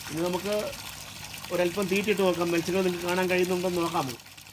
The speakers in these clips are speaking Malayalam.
ഇനി നമുക്ക് ഒരല്പം തീറ്റിട്ട് നോക്കാം മത്സ്യങ്ങൾ നിങ്ങൾക്ക് കാണാൻ കഴിയുന്നുണ്ടോ എന്ന് നോക്കാമോ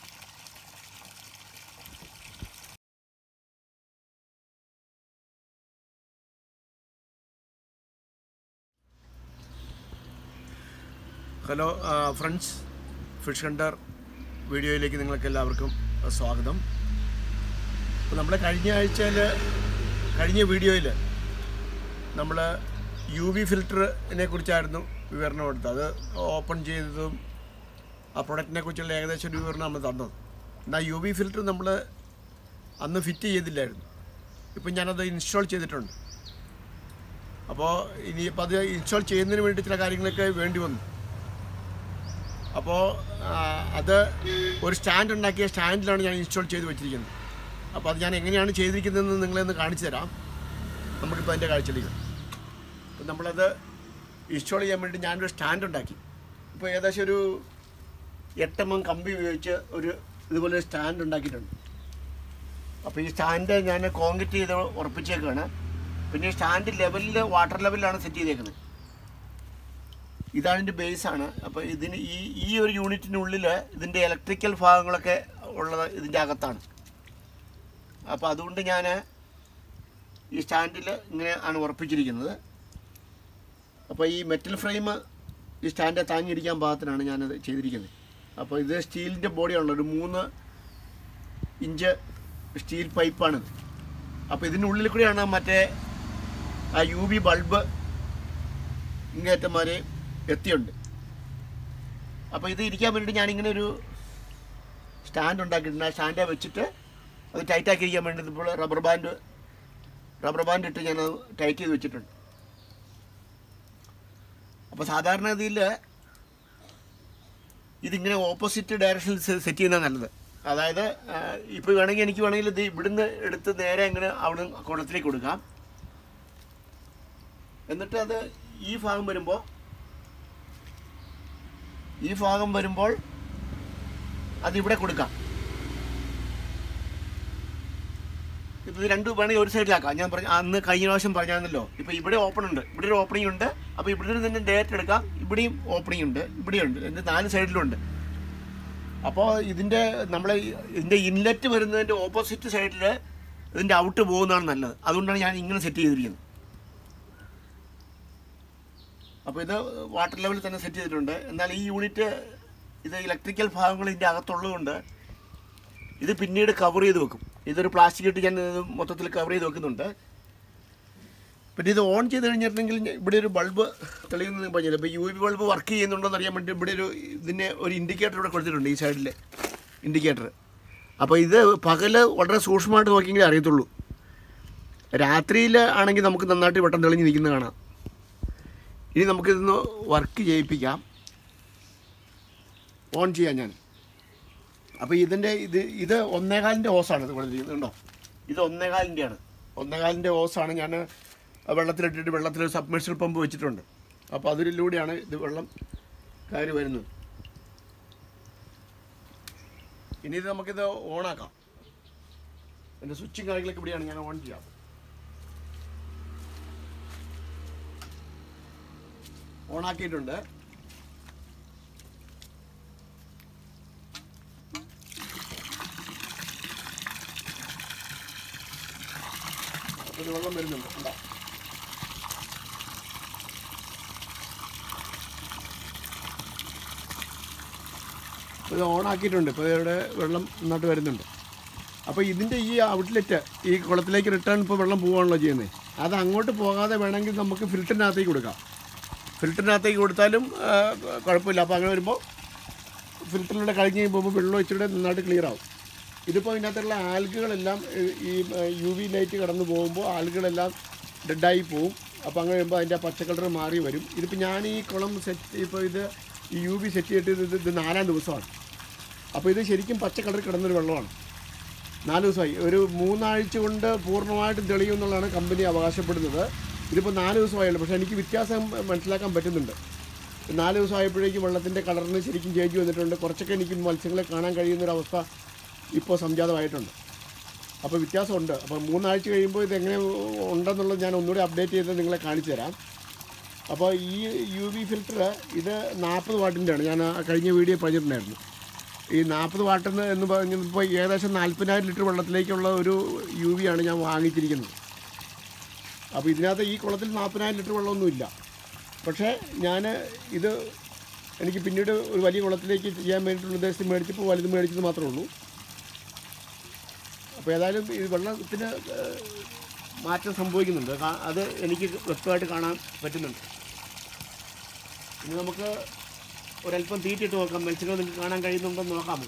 ഹലോ ഫ്രണ്ട്സ് ഫിഷ് ഹണ്ടർ വീഡിയോയിലേക്ക് നിങ്ങൾക്ക് എല്ലാവർക്കും സ്വാഗതം അപ്പോൾ നമ്മൾ കഴിഞ്ഞ ആഴ്ചയിൽ കഴിഞ്ഞ വീഡിയോയിൽ നമ്മൾ യു വി ഫിൽറ്ററിനെ കുറിച്ചായിരുന്നു വിവരണം കൊടുത്തത് അത് ഓപ്പൺ ചെയ്തതും ആ പ്രൊഡക്റ്റിനെ കുറിച്ചുള്ള ഏകദേശം ഒരു വിവരണം നമ്മൾ തന്നത് എന്നാൽ യു വി ഫിൽറ്റർ നമ്മൾ അന്ന് ഫിറ്റ് ചെയ്തില്ലായിരുന്നു ഇപ്പം ഞാനത് ഇൻസ്റ്റാൾ ചെയ്തിട്ടുണ്ട് അപ്പോൾ ഇനിയിപ്പോൾ അത് ഇൻസ്റ്റാൾ ചെയ്യുന്നതിന് വേണ്ടി ചില കാര്യങ്ങളൊക്കെ വേണ്ടി വന്നു അപ്പോൾ അത് ഒരു സ്റ്റാൻഡ് ഉണ്ടാക്കിയ സ്റ്റാൻഡിലാണ് ഞാൻ ഇൻസ്റ്റാൾ ചെയ്ത് വെച്ചിരിക്കുന്നത് അപ്പോൾ അത് ഞാൻ എങ്ങനെയാണ് ചെയ്തിരിക്കുന്നതെന്ന് നിങ്ങളെ ഒന്ന് കാണിച്ചു തരാം നമുക്കിപ്പോൾ അതിൻ്റെ കാഴ്ചയിലേക്ക് അപ്പം നമ്മളത് ഇൻസ്റ്റാൾ ചെയ്യാൻ വേണ്ടി ഞാനൊരു സ്റ്റാൻഡ് ഉണ്ടാക്കി ഇപ്പോൾ ഏകദേശം ഒരു എട്ടെണ്ണം കമ്പി ഉപയോഗിച്ച് ഒരു ഇതുപോലെ ഒരു സ്റ്റാൻഡ് ഉണ്ടാക്കിയിട്ടുണ്ട് അപ്പോൾ ഈ സ്റ്റാൻഡ് ഞാൻ കോൺക്രീറ്റ് ചെയ്ത് ഉറപ്പിച്ചേക്കാണ് പിന്നെ ഈ സ്റ്റാൻഡ് ലെവലിൽ വാട്ടർ ലെവലിലാണ് സെറ്റ് ചെയ്തേക്കുന്നത് ഇതാണ് ഇതിൻ്റെ ബേസാണ് അപ്പോൾ ഇതിന് ഈ ഈ ഒരു യൂണിറ്റിനുള്ളിൽ ഇതിൻ്റെ ഇലക്ട്രിക്കൽ ഭാഗങ്ങളൊക്കെ ഉള്ളത് ഇതിൻ്റെ അകത്താണ് അപ്പോൾ അതുകൊണ്ട് ഞാൻ ഈ സ്റ്റാൻഡിൽ ഇങ്ങനെ ആണ് ഉറപ്പിച്ചിരിക്കുന്നത് അപ്പോൾ ഈ മെറ്റൽ ഫ്രെയിം ഈ സ്റ്റാൻഡ് താങ്ങിയിരിക്കാൻ പാകത്തിനാണ് ഞാനത് ചെയ്തിരിക്കുന്നത് അപ്പോൾ ഇത് സ്റ്റീലിൻ്റെ ബോഡിയാണല്ലോ ഒരു മൂന്ന് ഇഞ്ച് സ്റ്റീൽ പൈപ്പാണിത് അപ്പോൾ ഇതിനുള്ളിൽ കൂടിയാണ് മറ്റേ ആ യു വി ബൾബ് ഇങ്ങേറ്റന്മാരെ എത്തിയുണ്ട് അപ്പോൾ ഇത് ഇരിക്കാൻ വേണ്ടി ഞാനിങ്ങനെ ഒരു സ്റ്റാൻഡ് ഉണ്ടാക്കിയിട്ടുണ്ട് ആ സ്റ്റാൻഡ് വെച്ചിട്ട് അത് ടൈറ്റാക്കി ഇരിക്കാൻ വേണ്ടി ഇപ്പോൾ റബ്ബർ ബാൻഡ് റബ്ബർ ബാൻഡ് ഇട്ട് ഞാൻ ടൈറ്റ് ചെയ്ത് വെച്ചിട്ടുണ്ട് അപ്പോൾ സാധാരണഗതിയിൽ ഇതിങ്ങനെ ഓപ്പോസിറ്റ് ഡയറക്ഷനിൽ സെറ്റ് ചെയ്യുന്നതാണ് നല്ലത് അതായത് ഇപ്പോൾ വേണമെങ്കിൽ എനിക്ക് വേണമെങ്കിൽ ഇത് ഇവിടുന്ന് എടുത്ത് നേരെ ഇങ്ങനെ അവിടെ കുളത്തിലേക്ക് കൊടുക്കാം എന്നിട്ട് അത് ഈ ഭാഗം വരുമ്പോൾ ഈ ഭാഗം വരുമ്പോൾ അതിവിടെ കൊടുക്കാം ഇപ്പം ഇത് രണ്ട് വേണമെങ്കിൽ ഒരു സൈഡിലാക്കാം ഞാൻ പറഞ്ഞ അന്ന് കഴിഞ്ഞ പ്രാവശ്യം പറഞ്ഞായിരുന്നല്ലോ ഇപ്പം ഇവിടെ ഓപ്പൺ ഉണ്ട് ഇവിടെ ഒരു ഓപ്പണിംഗ് ഉണ്ട് അപ്പോൾ ഇവിടെ നിന്ന് തന്നെ ഡയറക്റ്റ് എടുക്കാം ഇവിടെയും ഓപ്പണിംഗ് ഉണ്ട് ഇവിടെയുണ്ട് എന്നിട്ട് നാല് സൈഡിലുണ്ട് അപ്പോൾ ഇതിൻ്റെ നമ്മൾ ഇതിൻ്റെ ഇൻലെറ്റ് വരുന്നതിൻ്റെ ഓപ്പോസിറ്റ് സൈഡിൽ ഇതിൻ്റെ ഔട്ട് പോകുന്നതാണ് നല്ലത് അതുകൊണ്ടാണ് ഞാൻ ഇങ്ങനെ സെറ്റ് ചെയ്തിരിക്കുന്നത് അപ്പോൾ ഇത് വാട്ടർ ലെവലിൽ തന്നെ സെറ്റ് ചെയ്തിട്ടുണ്ട് എന്നാൽ ഈ യൂണിറ്റ് ഇത് ഇലക്ട്രിക്കൽ ഭാഗങ്ങൾ ഇതിൻ്റെ അകത്തുള്ളതുകൊണ്ട് ഇത് പിന്നീട് കവർ ചെയ്ത് വെക്കും ഇതൊരു പ്ലാസ്റ്റിക് ഇട്ട് ഞാൻ ഇത് മൊത്തത്തിൽ കവർ ചെയ്ത് വെക്കുന്നുണ്ട് പിന്നെ ഇത് ഓൺ ചെയ്ത് കഴിഞ്ഞിട്ടുണ്ടെങ്കിൽ ഇവിടെ ഒരു ബൾബ് തെളിയുന്നത് പറഞ്ഞില്ല ഇപ്പോൾ യു വി ബൾബ് വർക്ക് ചെയ്യുന്നുണ്ടോ എന്ന് അറിയാൻ വേണ്ടി ഇവിടെ ഒരു ഇതിന് ഒരു ഇൻഡിക്കേറ്റർ ഇവിടെ കൊടുത്തിട്ടുണ്ട് ഈ സൈഡിൽ ഇൻഡിക്കേറ്റർ അപ്പോൾ ഇത് പകൽ വളരെ സൂക്ഷ്മമായിട്ട് നോക്കിയെങ്കിലേ അറിയത്തുള്ളൂ രാത്രിയിൽ ആണെങ്കിൽ നമുക്ക് നന്നായിട്ട് വെട്ടം തെളിഞ്ഞ് നിൽക്കുന്നത് കാണാം ഇനി നമുക്കിതൊന്ന് വർക്ക് ചെയ്യിപ്പിക്കാം ഓൺ ചെയ്യാം ഞാൻ അപ്പോൾ ഇതിൻ്റെ ഇത് ഇത് ഒന്നേകാലിൻ്റെ ഓസാണ് ഇത് കൊടുത്തിരിക്കുന്നത് കണ്ടോ ഇത് ഒന്നേകാലിൻ്റെയാണ് ഒന്നേകാലിൻ്റെ ഓസാണ് ഞാൻ വെള്ളത്തിലിട്ടിട്ട് വെള്ളത്തിൽ സബ്മെർഷ്യൽ പമ്പ് വെച്ചിട്ടുണ്ട് അപ്പോൾ അതിലൂടെയാണ് ഇത് വെള്ളം കയറി വരുന്നത് ഇനി ഇത് നമുക്കിത് ഓണാക്കാം എൻ്റെ സ്വിച്ചും കാര്യങ്ങളൊക്കെ ഇവിടെയാണ് ഞാൻ ഓൺ ചെയ്യാം ഓണാക്കിയിട്ടുണ്ട് അപ്പോൾ ഇത് വെള്ളം വരുന്നുണ്ട് ഉണ്ടോ ഇത് ഓണാക്കിയിട്ടുണ്ട് ഇപ്പോൾ ഇവിടെ വെള്ളം നന്നായിട്ട് വരുന്നുണ്ട് അപ്പോൾ ഇതിൻ്റെ ഈ ഔട്ട്ലെറ്റ് ഈ കുളത്തിലേക്ക് റിട്ടേൺ ഇപ്പോൾ വെള്ളം പോവുകയാണല്ലോ ചെയ്യുന്നത് അത് അങ്ങോട്ട് പോകാതെ വേണമെങ്കിൽ നമുക്ക് ഫിൽറ്ററിനകത്തേക്ക് കൊടുക്കാം ഫിൽറ്ററിനകത്തേക്ക് കൊടുത്താലും ആ, കുഴപ്പമില്ല അപ്പോൾ അങ്ങനെ വരുമ്പോൾ ഫിൽറ്ററിലൂടെ കഴിഞ്ഞ് കഴിയുമ്പോൾ വെള്ളം ഇച്ചിരി നന്നായിട്ട് ക്ലിയർ ആവും ഇതിപ്പോൾ ഇതിനകത്തുള്ള ആൽഗകളെല്ലാം ഈ- ഈ യു വി ലൈറ്റ് കടന്നു പോകുമ്പോൾ ആൽഗകളെല്ലാം ഡെഡായി പോവും അപ്പോൾ അങ്ങനെ വരുമ്പോൾ അതിൻ്റെ പച്ച കളർ മാറി വരും ഇതിപ്പോൾ ഞാൻ ഈ കുളം സെറ്റ് ഇപ്പോൾ ഇത് ഈ യു വി സെറ്റ് ചെയ്തിട്ട് ഇത് ഇത് നാലാം ദിവസമാണ് അപ്പോൾ ഇത് ശരിക്കും പച്ച കളർ കിടന്നൊരു വെള്ളമാണ് നാല് ദിവസമായി ഒരു മൂന്നാഴ്ച കൊണ്ട് പൂർണ്ണമായിട്ടും തെളിയും എന്നുള്ളതാണ് കമ്പനി അവകാശപ്പെടുന്നത് ഇതിപ്പോൾ നാല് ദിവസമായുള്ളൂ പക്ഷേ എനിക്ക് വ്യത്യാസം മനസ്സിലാക്കാൻ പറ്റുന്നുണ്ട് നാല് ദിവസമായപ്പോഴേക്കും വെള്ളത്തിൻ്റെ കളറിന് ശരിക്കും ചേഞ്ച് വന്നിട്ടുണ്ട് കുറച്ചൊക്കെ എനിക്ക് മത്സ്യങ്ങളെ കാണാൻ കഴിയുന്നൊരവസ്ഥ ഇപ്പോൾ സംജാതമായിട്ടുണ്ട് അപ്പോൾ വ്യത്യാസമുണ്ട് അപ്പോൾ മൂന്നാഴ്ച കഴിയുമ്പോൾ ഇത് എങ്ങനെ ഉണ്ടെന്നുള്ളത് ഞാൻ ഒന്നുകൂടി അപ്ഡേറ്റ് ചെയ്ത് നിങ്ങളെ കാണിച്ചു തരാം അപ്പോൾ ഈ യു വി ഫിൽറ്റർ ഇത് നാൽപ്പത് വാട്ടിൻ്റെയാണ് ഞാൻ ആ കഴിഞ്ഞ വീഡിയോ പറഞ്ഞിട്ടുണ്ടായിരുന്നു ഈ നാൽപ്പത് വാട്ടെന്ന് എന്ന് പറഞ്ഞപ്പോൾ ഏകദേശം നാൽപ്പതിനായിരം ലിറ്റർ വെള്ളത്തിലേക്കുള്ള ഒരു യു വി ആണ് ഞാൻ വാങ്ങിച്ചിരിക്കുന്നത് അപ്പോൾ ഇതിനകത്ത് ഈ കുളത്തിൽ നാൽപ്പതിനായിരം ലിറ്റർ വെള്ളമൊന്നുമില്ല പക്ഷേ ഞാൻ ഇത് എനിക്ക് പിന്നീട് ഒരു വലിയ കുളത്തിലേക്ക് ചെയ്യാൻ വേണ്ടിയിട്ടുള്ള ഉദ്ദേശം മേടിച്ചപ്പോൾ വലുത് മേടിച്ചത് മാത്രമേ ഉള്ളൂ അപ്പോൾ ഏതായാലും ഈ വെള്ളത്തിന് ഏഹ്, മാറ്റം സംഭവിക്കുന്നുണ്ട് കാ- അത് എനിക്ക് വ്യക്തമായിട്ട് കാണാൻ പറ്റുന്നുണ്ട് ഇനി നമുക്ക് ഒരല്പം തീറ്റിട്ട് നോക്കാം മത്സ്യങ്ങൾ നിങ്ങൾക്ക് കാണാൻ കഴിയുന്നുണ്ടോ എന്ന് നോക്കാമോ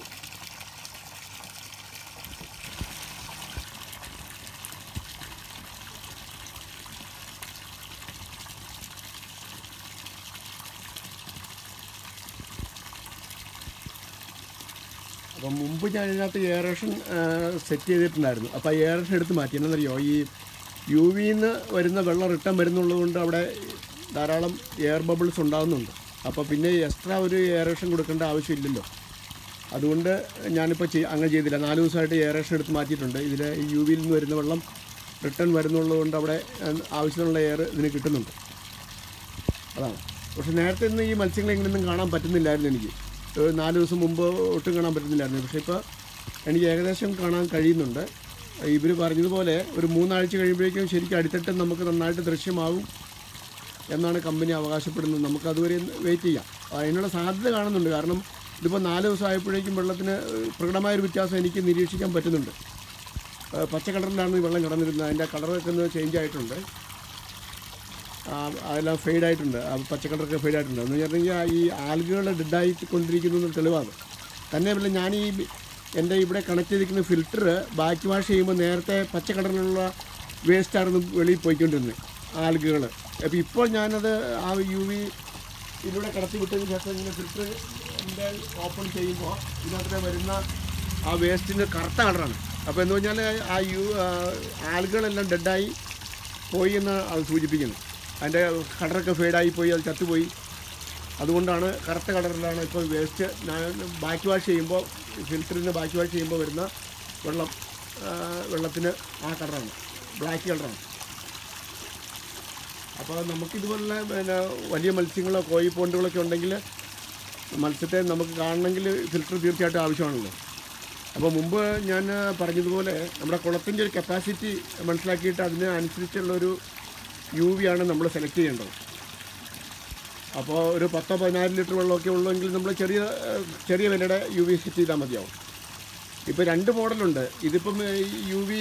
അപ്പം മുമ്പ് ഞാൻ ഇതിനകത്ത് എയറേഷൻ സെറ്റ് ചെയ്തിട്ടുണ്ടായിരുന്നു അപ്പോൾ ആ എയറേഷൻ എടുത്ത് മാറ്റി എന്നറിയോ ഈ യു വിന്ന് വരുന്ന വെള്ളം റിട്ടേൺ വരുന്നുള്ളത് കൊണ്ട് അവിടെ ധാരാളം എയർ ബബിൾസ് ഉണ്ടാകുന്നുണ്ട് അപ്പോൾ പിന്നെ എക്സ്ട്രാ ഒരു എയറേഷൻ കൊടുക്കേണ്ട ആവശ്യമില്ലല്ലോ അതുകൊണ്ട് ഞാനിപ്പോൾ ചെയ് അങ്ങനെ ചെയ്തില്ല നാല് ദിവസമായിട്ട് എയറേഷൻ എടുത്ത് മാറ്റിയിട്ടുണ്ട് ഇതിൽ ഈ യു വിയിൽ നിന്ന് വരുന്ന വെള്ളം റിട്ടേൺ വരുന്നുള്ളത് കൊണ്ട് അവിടെ ഏഹ്, ആവശ്യത്തിനുള്ള എയർ ഇതിന് കിട്ടുന്നുണ്ട് അതാണ് പക്ഷെ നേരത്തെ ഒന്നും ഈ മത്സ്യങ്ങളെ എങ്ങനെയൊന്നും കാണാൻ പറ്റുന്നില്ലായിരുന്നു എനിക്ക് ഒരു നാല് ദിവസം മുമ്പ് ഒട്ടും കാണാൻ പറ്റുന്നില്ലായിരുന്നു പക്ഷേ ഇപ്പോൾ എനിക്ക് ഏകദേശം കാണാൻ കഴിയുന്നുണ്ട് ഇവർ പറഞ്ഞതുപോലെ ഒരു മൂന്നാഴ്ച കഴിയുമ്പോഴേക്കും ശരിക്കും അടിത്തട്ട് നമുക്ക് നന്നായിട്ട് ദൃശ്യമാകും എന്നാണ് കമ്പനി അവകാശപ്പെടുന്നത് നമുക്ക് അതുവരെ വെയിറ്റ് ചെയ്യാം അതിനുള്ള സാധ്യത കാണുന്നുണ്ട് കാരണം ഇതിപ്പോൾ നാല് ദിവസം ആയപ്പോഴേക്കും വെള്ളത്തിന് പ്രകടമായൊരു വ്യത്യാസം എനിക്ക് നിരീക്ഷിക്കാൻ പറ്റുന്നുണ്ട് ആ, പച്ച കളറിലാണ് ഈ വെള്ളം കിടന്നിരുന്നത് അതിൻ്റെ കളറൊക്കെ ഒന്ന് ചേഞ്ച് ആയിട്ടുണ്ട് ആ, അതെല്ലാം ഫെയ്ഡ് ആയിട്ടുണ്ട് ആ പച്ച കളറൊക്കെ ഫെയ്ഡ് ആയിട്ടുണ്ട് എന്ന് പറഞ്ഞാൽ ഈ ആൽഗകൾ ഡെഡായി കൊണ്ടിരിക്കുന്നു എന്ന് തെളിവാണ് തന്നെയല്ല ഞാൻ ഈ എൻ്റെ ഇവിടെ കണക്ട് ചെയ്തിരിക്കുന്ന ഫിൽറ്റർ ബാക്ക് വാഷ് ചെയ്യുമ്പോൾ നേരത്തെ പച്ച കളറിലുള്ള വേസ്റ്റായിരുന്നു വെളിയിൽ പോയിക്കൊണ്ടിരുന്നത് ആൽഗകൾ അപ്പോൾ ഇപ്പോൾ ഞാനത് ആ യു വി ഇതിലൂടെ കടത്തി വിട്ടതിന് ശേഷം ഇങ്ങനെ ഫിൽറ്റർ എൻ്റെ ഓപ്പൺ ചെയ്യുമ്പോൾ ഇതിനകത്ത് വരുന്ന ആ വേസ്റ്റിൻ്റെ കറുത്ത കളറാണ് അപ്പോൾ എന്ന് പറഞ്ഞാൽ ആ യു ആ, ആൽഗകളെല്ലാം ഡെഡായി പോയി എന്ന് അത് സൂചിപ്പിക്കുന്നു അതിൻ്റെ കളറൊക്കെ ഫെയ്ഡായി പോയി അത് ചത്തുപോയി അതുകൊണ്ടാണ് കറുത്ത കളറിലാണ് ഇപ്പോൾ വേസ്റ്റ് ബാക്ക് വാഷ് ചെയ്യുമ്പോൾ ഫിൽറ്ററിന് ബാക്ക് വാഷ് ചെയ്യുമ്പോൾ വരുന്ന വെള്ളം ആ, വെള്ളത്തിന് ആ കളറാണ് ബ്ലാക്ക് കളറാണ് അപ്പോൾ നമുക്കിതുപോലുള്ള പിന്നെ വലിയ മത്സ്യങ്ങളോ കോഴി പോണ്ടുകളൊക്കെ ഉണ്ടെങ്കിൽ മത്സ്യത്തെ നമുക്ക് കാണണമെങ്കിൽ ഫിൽറ്റർ തീർച്ചയായിട്ടും ആവശ്യമാണല്ലോ അപ്പോൾ മുമ്പ് ഞാൻ പറഞ്ഞതുപോലെ നമ്മുടെ കുളത്തിൻ്റെ ഒരു കപ്പാസിറ്റി മനസ്സിലാക്കിയിട്ട് അതിന് അനുസരിച്ചുള്ളൊരു യു വി ആണ് നമ്മൾ സെലക്ട് ചെയ്യേണ്ടത് അപ്പോൾ ഒരു പത്തോ പതിനായിരം ലിറ്റർ വെള്ളമൊക്കെ ഉള്ളെങ്കിൽ നമ്മൾ ചെറിയ ഏഹ്, ചെറിയ വിലയുടെ യു വി സെറ്റ് ചെയ്താൽ മതിയാവും ഇപ്പോൾ രണ്ട് മോഡലുണ്ട് ഇതിപ്പം യു വി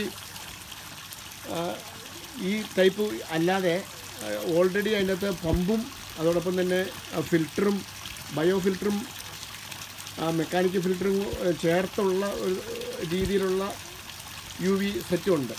ഈ ടൈപ്പ് അല്ലാതെ ഓൾറെഡി അതിനകത്ത് പമ്പും അതോടൊപ്പം തന്നെ ഫിൽറ്ററും ബയോ ഫിൽറ്ററും മെക്കാനിക്കൽ ഫിൽറ്ററും ഏഹ്, ചേർത്തുള്ള ഒരു രീതിയിലുള്ള യു വി സെറ്റും ഉണ്ട്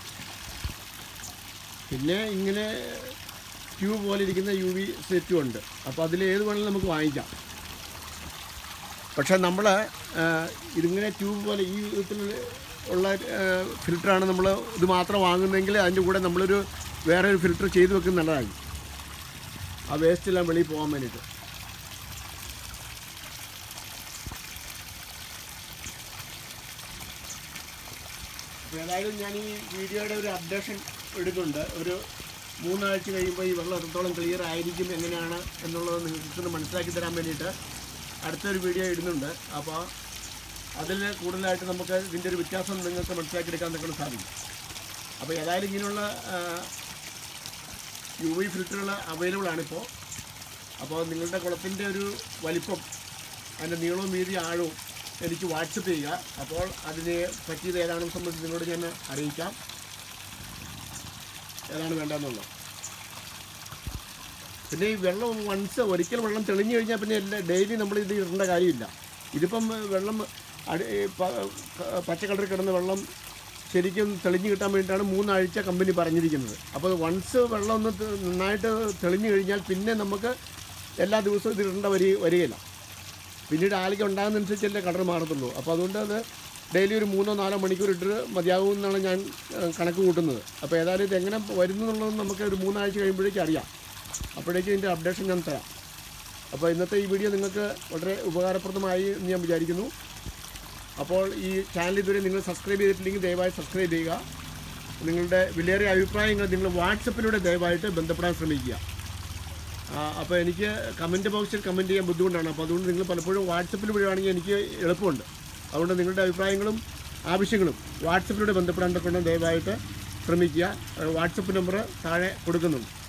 പിന്നെ ഇങ്ങനെ ട്യൂബ് പോലെ ഇരിക്കുന്ന യു വി സെറ്റും ഉണ്ട് അപ്പോൾ അതിൽ ഏത് വേണമെങ്കിലും നമുക്ക് വാങ്ങിക്കാം പക്ഷേ നമ്മൾ ഇതിങ്ങനെ ട്യൂബ് പോലെ ഈ വിധത്തിൽ ഉള്ള ഫിൽറ്ററാണ് നമ്മൾ ഇത് മാത്രം വാങ്ങുന്നതെങ്കിൽ അതിൻ്റെ കൂടെ നമ്മളൊരു വേറെ ഒരു ഫിൽറ്റർ ചെയ്ത് വെക്കുന്നത് നല്ലതായി ആ വേസ്റ്റ് എല്ലാം വെളിയിൽ പോകാൻ വേണ്ടിയിട്ട് അപ്പോൾ ഏതായാലും ഞാൻ ഈ വീഡിയോയുടെ ഒരു അപ്ഡേഷൻ എടുക്കുന്നുണ്ട് ഒരു മൂന്നാഴ്ച കഴിയുമ്പോൾ ഈ വെള്ളം എത്രത്തോളം ക്ലിയർ ആയിരിക്കും എങ്ങനെയാണ് എന്നുള്ളത് നിങ്ങൾക്ക് മനസ്സിലാക്കി തരാൻ വേണ്ടിയിട്ട് അടുത്തൊരു വീഡിയോ ഇടുന്നുണ്ട് അപ്പോൾ അതിൽ കൂടുതലായിട്ട് നമുക്ക് ഇതിൻ്റെ ഒരു വ്യത്യാസം നിങ്ങൾക്ക് മനസ്സിലാക്കിയെടുക്കാൻ നിങ്ങൾക്ക് സാധിക്കും അപ്പോൾ ഏതായാലും ഇങ്ങനെയുള്ള യു വി ഫിൽറ്ററുകൾ അവൈലബിൾ ആണിപ്പോൾ അപ്പോൾ നിങ്ങളുടെ കുളത്തിൻ്റെ ഒരു വലിപ്പം അതിൻ്റെ നീളവും വീതി ആഴവും എനിക്ക് വാട്സപ്പ് ചെയ്യുക അപ്പോൾ അതിന് പറ്റിയത് ഏതാണെന്ന് സംബന്ധിച്ച് നിങ്ങളോട് ഞാൻ അറിയിക്കാം ഏതാണ് വേണ്ടതെന്നുള്ളത് പിന്നെ ഈ വെള്ളം വൺസ് ഒരിക്കൽ വെള്ളം തെളിഞ്ഞു കഴിഞ്ഞാൽ പിന്നെ എല്ലാ ഡെയിലി നമ്മൾ ഇത് ഇടേണ്ട കാര്യമില്ല ഇതിപ്പം വെള്ളം അടി ഈ പ- ക- പച്ച കളറിൽ കിടന്ന വെള്ളം ശരിക്കും തെളിഞ്ഞു കിട്ടാൻ വേണ്ടിയിട്ടാണ് മൂന്നാഴ്ച കമ്പനി പറഞ്ഞിരിക്കുന്നത് അപ്പോൾ വൺസ് വെള്ളം ഒന്ന് ത- നന്നായിട്ട് തെളിഞ്ഞു കഴിഞ്ഞാൽ പിന്നെ നമുക്ക് എല്ലാ ദിവസവും ഇത് ഇടേണ്ട വരി വരികയില്ല പിന്നീട് ആളിക്ക് ഉണ്ടാകുന്നതനുസരിച്ചല്ലേ കളർ മാറത്തുള്ളൂ അപ്പോൾ അതുകൊണ്ട് അത് ഡെയിലി ഒരു മൂന്നോ നാലോ മണിക്കൂർ ഇട്ട് മതിയാകും എന്നാണ് ഞാൻ ഏഹ്, കണക്ക് കൂട്ടുന്നത് അപ്പോൾ ഏതായാലും ഇത് എങ്ങനെ വരുന്നു എന്നുള്ളത് നമുക്ക് ഒരു മൂന്നാഴ്ച കഴിയുമ്പോഴേക്കും അറിയാം അപ്പോഴേക്കും ഇതിൻ്റെ അപ്ഡേഷൻ ഞാൻ തരാം അപ്പോൾ ഇന്നത്തെ ഈ വീഡിയോ നിങ്ങൾക്ക് വളരെ ഉപകാരപ്രദമായി എന്ന് ഞാൻ വിചാരിക്കുന്നു അപ്പോൾ ഈ ചാനൽ ഇതുവരെ നിങ്ങൾ സബ്സ്ക്രൈബ് ചെയ്തിട്ടില്ലെങ്കിൽ ദയവായി സബ്സ്ക്രൈബ് ചെയ്യുക നിങ്ങളുടെ വിലയേറിയ അഭിപ്രായങ്ങൾ നിങ്ങൾ വാട്സപ്പിലൂടെ ദയവായിട്ട് ബന്ധപ്പെടാൻ ശ്രമിക്കുക അപ്പോൾ എനിക്ക് കമൻറ്റ് ബോക്സിൽ കമൻറ്റ് ചെയ്യാൻ ബുദ്ധിമുട്ടാണ് അപ്പോൾ അതുകൊണ്ട് നിങ്ങൾ പലപ്പോഴും വാട്സപ്പിൽ വിടുകയാണെങ്കിൽ എനിക്ക് എളുപ്പമുണ്ട് അതുകൊണ്ട് നിങ്ങളുടെ അഭിപ്രായങ്ങളും ആവശ്യങ്ങളും വാട്സപ്പിലൂടെ ബന്ധപ്പെടാൻ കൊണ്ട് ദയവായിട്ട് ശ്രമിക്കുക വാട്സപ്പ് നമ്പർ താഴെ കൊടുക്കുന്നുണ്ട്